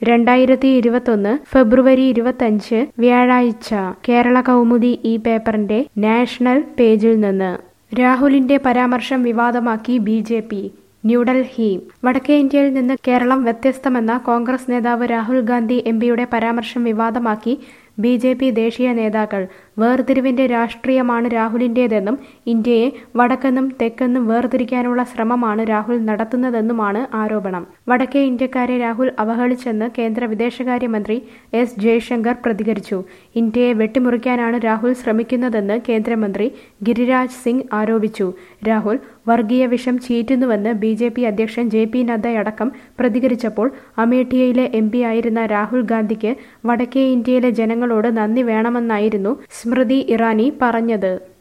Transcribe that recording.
രണ്ടായിരത്തി ഇരുപത്തൊന്ന് ഫെബ്രുവരി ഇരുപത്തഞ്ച് വ്യാഴാഴ്ച കേരള കൗമുദി ഈ പേപ്പറിന്റെ നാഷണൽ പേജിൽ നിന്ന് രാഹുലിന്റെ പരാമർശം വിവാദമാക്കി ബി ജെ പി ന്യൂഡൽഹി വടക്കേ ഇന്ത്യയിൽ നിന്ന് കേരളം വ്യത്യസ്തമെന്ന കോൺഗ്രസ് നേതാവ് രാഹുൽ ഗാന്ധി എം പിയുടെ പരാമർശം വിവാദമാക്കി ബി ജെ പി ദേശീയ നേതാക്കൾ വേർതിരിവിന്റെ രാഷ്ട്രീയമാണ് രാഹുലിന്റേതെന്നും ഇന്ത്യയെ വടക്കെന്നും തെക്കെന്നും വേർതിരിക്കാനുള്ള ശ്രമമാണ് രാഹുൽ നടത്തുന്നതെന്നുമാണ് ആരോപണം വടക്കേ ഇന്ത്യക്കാരെ രാഹുൽ അവഹേളിച്ചെന്ന് കേന്ദ്ര വിദേശകാര്യമന്ത്രി എസ് ജയശങ്കർ പ്രതികരിച്ചു ഇന്ത്യയെ വെട്ടിമുറിക്കാനാണ് രാഹുൽ ശ്രമിക്കുന്നതെന്ന് കേന്ദ്രമന്ത്രി ഗിരിരാജ് സിംഗ് ആരോപിച്ചു രാഹുൽ വർഗീയ വിഷം ചീറ്റുന്നുവെന്ന് ബി ജെ പി അധ്യക്ഷൻ ജെ പി നദ്ദയടക്കം പ്രതികരിച്ചപ്പോൾ അമേഠിയയിലെ എം പി ആയിരുന്ന രാഹുൽ ഗാന്ധിക്ക് വടക്കേ ഇന്ത്യയിലെ ജനങ്ങളോട് നന്ദി വേണമെന്നായിരുന്നു സ്മൃതി ഇറാനി പറഞ്ഞത്